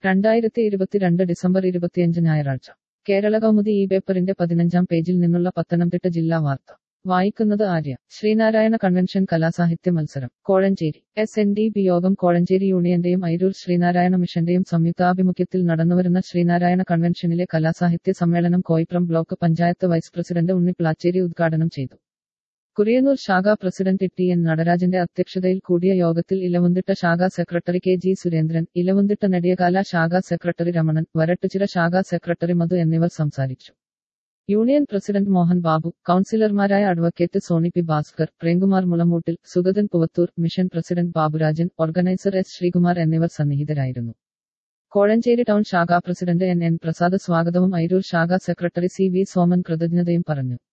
രണ്ടായിരത്തി ഇരുപത്തിരണ്ട് ഡിസംബർ ഇരുപത്തിയഞ്ച് ഞായറാഴ്ച കേരള കൗമുദി ഈ പേപ്പറിന്റെ പതിനഞ്ചാം പേജിൽ നിന്നുള്ള പത്തനംതിട്ട ജില്ലാ വാർത്ത വായിക്കുന്നത് ആര്യ ശ്രീനാരായണ കൺവെൻഷൻ കലാസാഹിത്യ മത്സരം Kozhencherry S N D P യോഗം കോഴഞ്ചേരി യൂണിയന്റെയും ഐരൂർ ശ്രീനാരായണ മിഷന്റെയും സംയുക്താഭിമുഖ്യത്തിൽ നടന്നുവരുന്ന ശ്രീനാരായണ കൺവെൻഷനിലെ കലാസാഹിത്യ സമ്മേളനം Koipuram block panchayat vice president Unni Placheri ഉദ്ഘാടനം ചെയ്തു കുറിയന്നൂർ ശാഖാ പ്രസിഡന്റ് ടി എൻ നടരാജന്റെ അധ്യക്ഷതയിൽ കൂടിയ യോഗത്തിൽ ഇലവുന്തിട്ട ശാഖാ secretary K G Surendran Elavumthitta Nediyakala ശാഖാ സെക്രട്ടറി രമണൻ വരട്ടുചിറ ശാഖാ സെക്രട്ടറി മധു എന്നിവർ സംസാരിച്ചു യൂണിയൻ പ്രസിഡന്റ് മോഹൻ ബാബു കൌൺസിലർമാരായ advocate Soni P Bhaskar Premkumar Mulamoottil Sugathan Puvathur mission president Baburajan organiser S Sreekumar എന്നിവർ സന്നിഹിതരായിരുന്നു കോഴഞ്ചേരി ടൗൺ ശാഖാ പ്രസിഡന്റ് എൻ എൻ പ്രസാദ് സ്വാഗതവും ഐരൂർ ശാഖാ സെക്രട്ടറി സി വി സോമൻ കൃതജ്ഞതയും പറഞ്ഞു